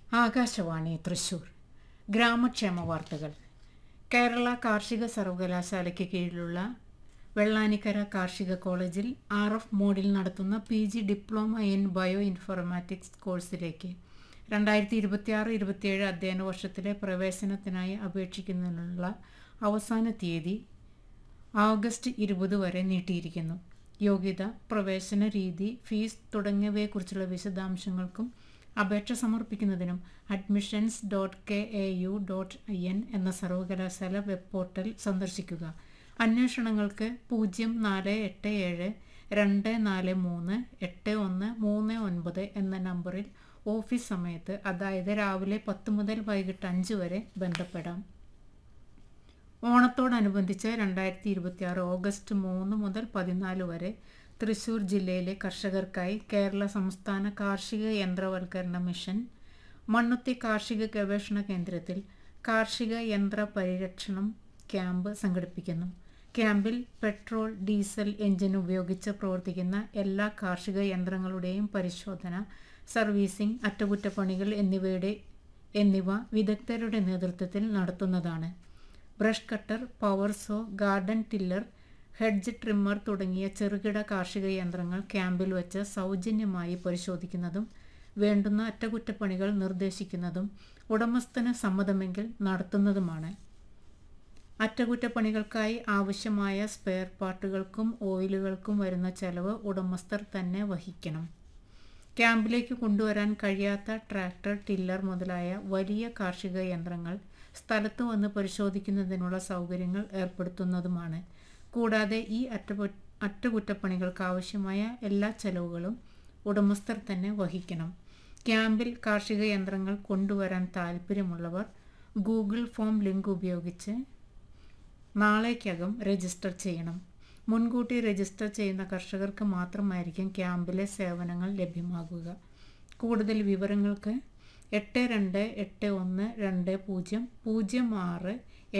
ആകാശവാണി തൃശൂർ ഗ്രാമക്ഷേമ വാർത്തകൾ കേരള കാർഷിക സർവകലാശാലയ്ക്ക് കീഴിലുള്ള വെള്ളാനിക്കര കാർഷിക കോളേജിൽ ആർ എഫ് മോഡിൽ നടത്തുന്ന P G diploma in bioinformatics കോഴ്സിലേക്ക് രണ്ടായിരത്തി ഇരുപത്തിയാറ് ഇരുപത്തിയേഴ് അധ്യയന വർഷത്തിലെ പ്രവേശനത്തിനായി അപേക്ഷിക്കുന്നതിനുള്ള അവസാന തീയതി ഓഗസ്റ്റ് ഇരുപത് വരെ നീട്ടിയിരിക്കുന്നു യോഗ്യത പ്രവേശന രീതി ഫീസ് തുടങ്ങിയവയെക്കുറിച്ചുള്ള വിശദാംശങ്ങൾക്കും അപേക്ഷ സമർപ്പിക്കുന്നതിനും admissions dot K A U dot I N എന്ന സർവകലാശാല വെബ് പോർട്ടൽ സന്ദർശിക്കുക അന്വേഷണങ്ങൾക്ക് പൂജ്യം നാല് എട്ട് ഏഴ് രണ്ട് നാല് മൂന്ന് എട്ട് ഒന്ന് മൂന്ന് ഒൻപത് എന്ന നമ്പറിൽ ഓഫീസ് സമയത്ത് അതായത് രാവിലെ പത്ത് മുതൽ വൈകിട്ട് അഞ്ച് വരെ ബന്ധപ്പെടാം ഓണത്തോടനുബന്ധിച്ച് രണ്ടായിരത്തി ഇരുപത്തിയാറ് ഓഗസ്റ്റ് മൂന്ന് മുതൽ പതിനാല് വരെ തൃശൂർ ജില്ലയിലെ കർഷകർക്കായി കേരള സംസ്ഥാന കാർഷിക യന്ത്രവൽക്കരണ മിഷൻ മണ്ണുത്തി കാർഷിക ഗവേഷണ കേന്ദ്രത്തിൽ കാർഷിക യന്ത്ര പരിരക്ഷണം ക്യാമ്പ് സംഘടിപ്പിക്കുന്നു ക്യാമ്പിൽ പെട്രോൾ ഡീസൽ എഞ്ചിൻ ഉപയോഗിച്ച് പ്രവർത്തിക്കുന്ന എല്ലാ കാർഷിക യന്ത്രങ്ങളുടെയും പരിശോധന സർവീസിംഗ് അറ്റകുറ്റപ്പണികൾ എന്നിവയുടെ എന്നിവ വിദഗ്ധരുടെ നേതൃത്വത്തിൽ നടത്തുന്നതാണ് brush cutter power saw garden tiller hedge trimmer തുടങ്ങിയ ചെറുകിട കാർഷിക യന്ത്രങ്ങൾ ക്യാമ്പിൽ വച്ച് സൗജന്യമായി പരിശോധിക്കുന്നതും വേണ്ടുന്ന അറ്റകുറ്റപ്പണികൾ നിർദ്ദേശിക്കുന്നതും ഉടമസ്ഥന് സമ്മതമെങ്കിൽ നടത്തുന്നതുമാണ് അറ്റകുറ്റപ്പണികൾക്കായി ആവശ്യമായ സ്പെയർ പാർട്ടുകൾക്കും ഓയിലുകൾക്കും വരുന്ന ചെലവ് ഉടമസ്ഥർ തന്നെ വഹിക്കണം ക്യാമ്പിലേക്ക് കൊണ്ടുവരാൻ കഴിയാത്ത ട്രാക്ടർ ടില്ലർ മുതലായ വലിയ കാർഷിക യന്ത്രങ്ങൾ സ്ഥലത്ത് വന്ന് പരിശോധിക്കുന്നതിനുള്ള സൗകര്യങ്ങൾ ഏർപ്പെടുത്തുന്നതുമാണ് കൂടാതെ ഈ അറ്റപ അറ്റകുറ്റപ്പണികൾക്ക് ആവശ്യമായ എല്ലാ ചെലവുകളും ഉടമസ്ഥർ തന്നെ വഹിക്കണം ക്യാമ്പിൽ കാർഷിക യന്ത്രങ്ങൾ കൊണ്ടുവരാൻ താൽപ്പര്യമുള്ളവർ ഗൂഗിൾ ഫോം ലിങ്ക് ഉപയോഗിച്ച് നാളേക്കകം രജിസ്റ്റർ ചെയ്യണം മുൻകൂട്ടി രജിസ്റ്റർ ചെയ്യുന്ന കർഷകർക്ക് മാത്രമായിരിക്കും ക്യാമ്പിലെ സേവനങ്ങൾ ലഭ്യമാകുക കൂടുതൽ വിവരങ്ങൾക്ക് എട്ട് രണ്ട് എട്ട് ഒന്ന് രണ്ട് പൂജ്യം പൂജ്യം ആറ്